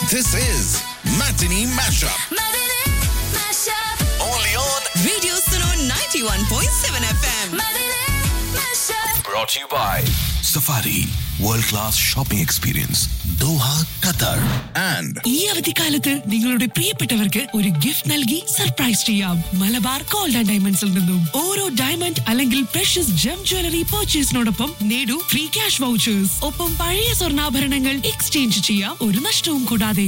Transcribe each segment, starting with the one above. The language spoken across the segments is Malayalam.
This is Matinee Mashup. Matinee Mashup. Only on. Radio Suno 91.7 FM. Matinee Mashup. Brought to you by Safari World Class Shopping Experience, Doha, Qatar. And ഈ അവധിക്കാലത്ത് നിങ്ങളുടെ പ്രിയപ്പെട്ടവർക്ക് ഒരു ഗിഫ്റ്റ് നൽകി സർപ്രൈസ് ചെയ്യാം മലബാർ ഗോൾഡ് ആൻഡ് ഡയമണ്ട്സിൽ നിന്നും ഓരോ ഡയമണ്ട് അല്ലെങ്കിൽ പ്രഷ്യസ് ജം ജ്വല്ലറി പർച്ചേസിനോടൊപ്പം നേടൂ ഫ്രീ ക്യാഷ് വൗച്ചേഴ്സ് ഒപ്പം പഴയ സ്വർണ്ണാഭരണങ്ങൾ എക്സ്ചേഞ്ച് ചെയ്യാം ഒരു നഷ്ടവും കൂടാതെ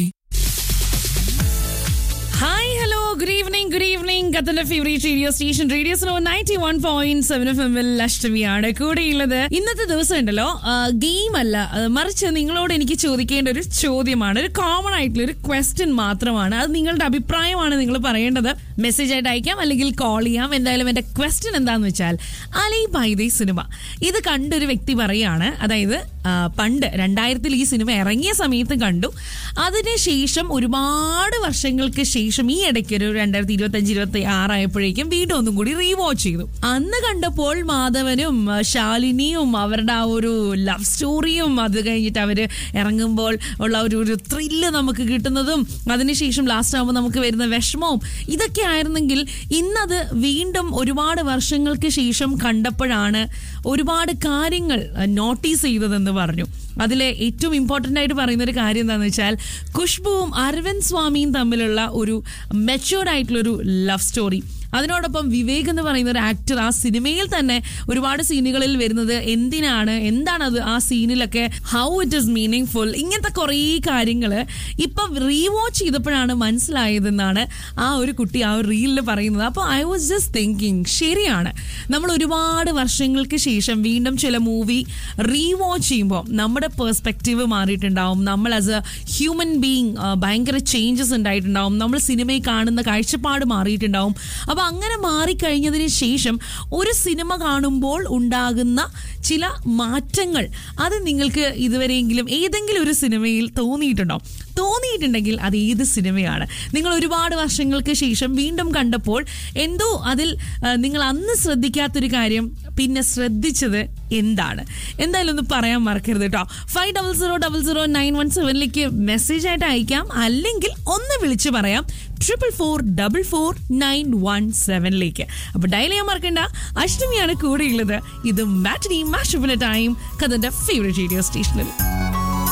hi hello good evening good evening കത്തന്റെ ഫേവറേറ്റ് റേഡിയോ സ്റ്റേഷൻ റേഡിയോ സ്നോ ninety one point seven F എമ്മിൽ അഷ്ടമിയാണ് കൂടെയുള്ളത് ഇന്നത്തെ ദിവസം ഉണ്ടല്ലോ ഗെയിം അല്ല അത് മറിച്ച് നിങ്ങളോട് എനിക്ക് ചോദിക്കേണ്ട ഒരു ചോദ്യമാണ് ഒരു കോമൺ ആയിട്ടുള്ള ഒരു ക്വസ്റ്റ്യൻ മാത്രമാണ് അത് നിങ്ങളുടെ അഭിപ്രായമാണ് നിങ്ങൾ പറയേണ്ടത് മെസ്സേജ് ആയിട്ട് അയക്കാം അല്ലെങ്കിൽ കോൾ ചെയ്യാം എന്തായാലും എന്റെ ക്വസ്റ്റ്യൻ എന്താന്ന് വെച്ചാൽ അലി ബൈദേ സിനിമ ഇത് കണ്ടൊരു വ്യക്തി പറയാണ് അതായത് ആ, പണ്ട് രണ്ടായിരത്തിൽ ഈ സിനിമ ഇറങ്ങിയ സമയത്ത് കണ്ടു അതിനുശേഷം ഒരുപാട് വർഷങ്ങൾക്ക് ശേഷം ഈ ഇടയ്ക്ക് ഒരു രണ്ടായിരത്തി ഇരുപത്തി അഞ്ച് ഇരുപത്തി ആറായപ്പോഴേക്കും വീണ്ടും ഒന്നും കൂടി റീവാച്ച് ചെയ്തു അന്ന് കണ്ടപ്പോൾ മാധവനും ആ, ശാലിനിയും അവരുടെ ആ ഒരു ലവ് സ്റ്റോറിയും അത് കഴിഞ്ഞിട്ട് അവര് ഇറങ്ങുമ്പോൾ ഉള്ള ഒരു ഒരു ത്രില്ല് നമുക്ക് കിട്ടുന്നതും അതിനുശേഷം ലാസ്റ്റ് ആകുമ്പോൾ നമുക്ക് വരുന്ന വിഷമവും ഇതൊക്കെ ആയിരുന്നെങ്കിൽ ഇന്നത് വീണ്ടും ഒരുപാട് വർഷങ്ങൾക്ക് ശേഷം കണ്ടപ്പോഴാണ് ഒരുപാട് കാര്യങ്ങൾ നോട്ടീസ് ചെയ്തതെന്ന് പറഞ്ഞു അതിലെ ഏറ്റവും ഇമ്പോർട്ടൻ്റ് ആയിട്ട് പറയുന്ന ഒരു കാര്യം എന്താണെന്ന് വെച്ചാൽ ഖുഷ്ബുവും അരവിന്ദ് സ്വാമിയും തമ്മിലുള്ള ഒരു മെച്ചുവർഡ് ആയിട്ടുള്ള ഒരു ലവ് സ്റ്റോറി അതിനോടൊപ്പം വിവേക് എന്ന് പറയുന്ന ഒരു ആക്ടർ ആ സിനിമയിൽ തന്നെ ഒരുപാട് സീനുകളിൽ വരുന്നത് എന്തിനാണ് എന്താണ് അത് ആ സീനിലൊക്കെ how it is meaning full ഇങ്ങനത്തെ കുറേ കാര്യങ്ങൾ ഇപ്പം റീവാച്ച് ചെയ്തപ്പോഴാണ് മനസ്സിലായതെന്നാണ് ആ ഒരു കുട്ടി ആ ഒരു റീലിൽ പറയുന്നത് അപ്പോൾ ഐ വാസ് ജസ്റ്റ് തിങ്കിങ് ശരിയാണ് നമ്മൾ ഒരുപാട് വർഷങ്ങൾക്ക് ശേഷം വീണ്ടും ചില മൂവി റീവാച്ച് ചെയ്യുമ്പോൾ നമ്മുടെ പെർസ്പെക്റ്റീവ് മാറിയിട്ടുണ്ടാവും നമ്മൾ ആസ് എ ഹ്യൂമൻ ബീങ് ഭയങ്കര ചേഞ്ചസ് ഉണ്ടായിട്ടുണ്ടാവും നമ്മൾ സിനിമയിൽ കാണുന്ന കാഴ്ചപ്പാട് മാറിയിട്ടുണ്ടാവും അപ്പോൾ അങ്ങനെ മാറിക്കഴിഞ്ഞതിന് ശേഷം ഒരു സിനിമ കാണുമ്പോൾ ഉണ്ടാകുന്ന ചില മാറ്റങ്ങൾ അത് നിങ്ങൾക്ക് ഇതുവരെയെങ്കിലും ഏതെങ്കിലും ഒരു സിനിമയിൽ തോന്നിയിട്ടുണ്ടോ തോന്നിയിട്ടുണ്ടെങ്കിൽ അത് ഏത് സിനിമയാണ് നിങ്ങൾ ഒരുപാട് വർഷങ്ങൾക്ക് ശേഷം വീണ്ടും കണ്ടപ്പോൾ എന്തോ അതിൽ ആ, നിങ്ങൾ അന്ന് ശ്രദ്ധിക്കാത്തൊരു കാര്യം പിന്നെ ശ്രദ്ധിച്ചത് എന്താണ് എന്തായാലും ഒന്ന് പറയാൻ മറക്കരുത് കേട്ടോ five double zero double zero nine one സെവനിലേക്ക് മെസ്സേജ് ആയിട്ട് അയക്കാം അല്ലെങ്കിൽ ഒന്ന് വിളിച്ച് പറയാം triple four double four nine one സെവനിലേക്ക് അപ്പൊ ഡയൽ ചെയ്യാൻ മറക്കണ്ട അഷ്ടമിയാണ് കൂടെയുള്ളത് ഇത് മാറ്റിനി മാഷപ്പിന്റെ ടൈം കഥന്റെ ഫേവറേറ്റ് റേഡിയോ സ്റ്റേഷനിൽ